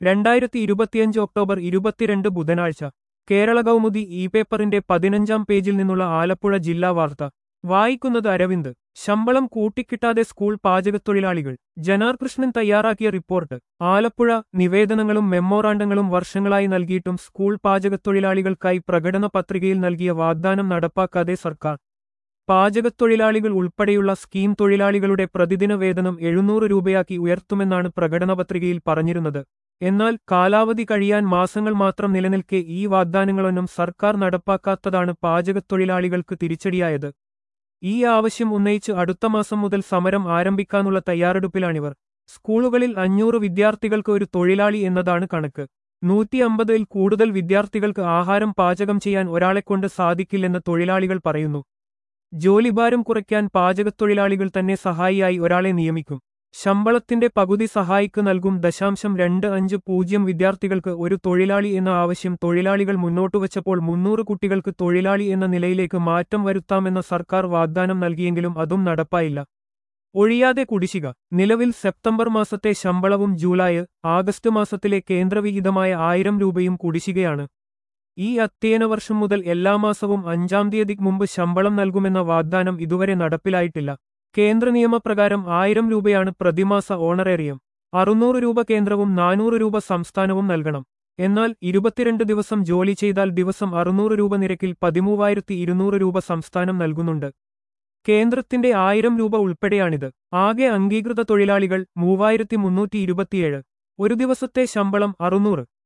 രണ്ടായിരത്തി ഇരുപത്തിയഞ്ച് ഒക്ടോബർ ഇരുപത്തിരണ്ട് ബുധനാഴ്ച കേരള കൗമുദി ഇ പേപ്പറിന്റെ പതിനഞ്ചാം പേജിൽ നിന്നുള്ള ആലപ്പുഴ ജില്ലാ വാർത്ത വായിക്കുന്നത് അരവിന്ദ് ശമ്പളം കൂട്ടിക്കിട്ടാതെ സ്കൂൾ പാചകത്തൊഴിലാളികൾ ജനാർ കൃഷ്ണൻ തയ്യാറാക്കിയ റിപ്പോർട്ട് ആലപ്പുഴ നിവേദനങ്ങളും മെമ്മോറാണ്ടങ്ങളും വർഷങ്ങളായി നൽകിയിട്ടും സ്കൂൾ പാചകത്തൊഴിലാളികൾക്കായി പ്രകടന പത്രികയിൽ നൽകിയ വാഗ്ദാനം നടപ്പാക്കാതെ സർക്കാർ പാചകത്തൊഴിലാളികൾ ഉൾപ്പെടെയുള്ള സ്കീം തൊഴിലാളികളുടെ പ്രതിദിന വേതനം എഴുന്നൂറ് രൂപയാക്കി ഉയർത്തുമെന്നാണ് പ്രകടനപത്രികയിൽ പറഞ്ഞിരുന്നത് എന്നാൽ കാലാവധി കഴിയാൻ മാസങ്ങൾ മാത്രം നിലനിൽക്കെ ഈ വാഗ്ദാനങ്ങളൊന്നും സർക്കാർ നടപ്പാക്കാത്തതാണ് പാചകത്തൊഴിലാളികൾക്ക് തിരിച്ചടിയായത് ഈ ആവശ്യം ഉന്നയിച്ച് അടുത്ത മാസം മുതൽ സമരം ആരംഭിക്കാനുള്ള തയ്യാറെടുപ്പിലാണിവർ സ്കൂളുകളിൽ അഞ്ഞൂറ് വിദ്യാർത്ഥികൾക്ക് ഒരു തൊഴിലാളി എന്നതാണ് കണക്ക് നൂറ്റി അമ്പതിൽ കൂടുതൽ വിദ്യാർത്ഥികൾക്ക് ആഹാരം പാചകം ചെയ്യാൻ ഒരാളെക്കൊണ്ട് സാധിക്കില്ലെന്ന് തൊഴിലാളികൾ പറയുന്നു ജോലിഭാരം കുറയ്ക്കാൻ പാചകത്തൊഴിലാളികൾ തന്നെ സഹായിയായി ഒരാളെ നിയമിക്കും ശമ്പളത്തിന്റെ പകുതി സഹായിക്ക് നൽകും ദശാംശം രണ്ട് അഞ്ച് പൂജ്യം വിദ്യാർത്ഥികൾക്ക് ഒരു തൊഴിലാളി എന്ന ആവശ്യം തൊഴിലാളികൾ മുന്നോട്ടുവച്ചപ്പോൾ മുന്നൂറ് കുട്ടികൾക്ക് തൊഴിലാളി എന്ന നിലയിലേക്ക് മാറ്റം വരുത്താമെന്ന സർക്കാർ വാഗ്ദാനം നൽകിയെങ്കിലും അതും നടപ്പായില്ല ഒഴിയാതെ കുടിശ്ശിക നിലവിൽ സെപ്റ്റംബർ മാസത്തെ ശമ്പളവും ജൂലൈ ആഗസ്റ്റ് മാസത്തിലെ കേന്ദ്രവിഹിതമായ ആയിരം രൂപയും കുടിശ്ശികയാണ് ഈ അധ്യയന വർഷം മുതൽ എല്ലാ മാസവും അഞ്ചാം തീയതിക്ക് മുമ്പ് ശമ്പളം നൽകുമെന്ന വാഗ്ദാനം ഇതുവരെ നടപ്പിലായിട്ടില്ല കേന്ദ്ര നിയമപ്രകാരം ആയിരം രൂപയാണ് പ്രതിമാസ ഓണറേറിയം അറുന്നൂറ് രൂപ കേന്ദ്രവും നാനൂറ് രൂപ സംസ്ഥാനവും നൽകണം എന്നാൽ ഇരുപത്തിരണ്ട് ദിവസം ജോലി ചെയ്താൽ ദിവസം അറുന്നൂറ് രൂപ നിരക്കിൽ പതിമൂവായിരത്തി ഇരുന്നൂറ് രൂപ സംസ്ഥാനം നൽകുന്നുണ്ട് കേന്ദ്രത്തിന്റെ ആയിരം രൂപ ഉൾപ്പെടെയാണിത് ആകെ അംഗീകൃത തൊഴിലാളികൾ മൂവായിരത്തി മുന്നൂറ്റി ഇരുപത്തിയേഴ് ഒരു ദിവസത്തെ ശമ്പളം അറുന്നൂറ്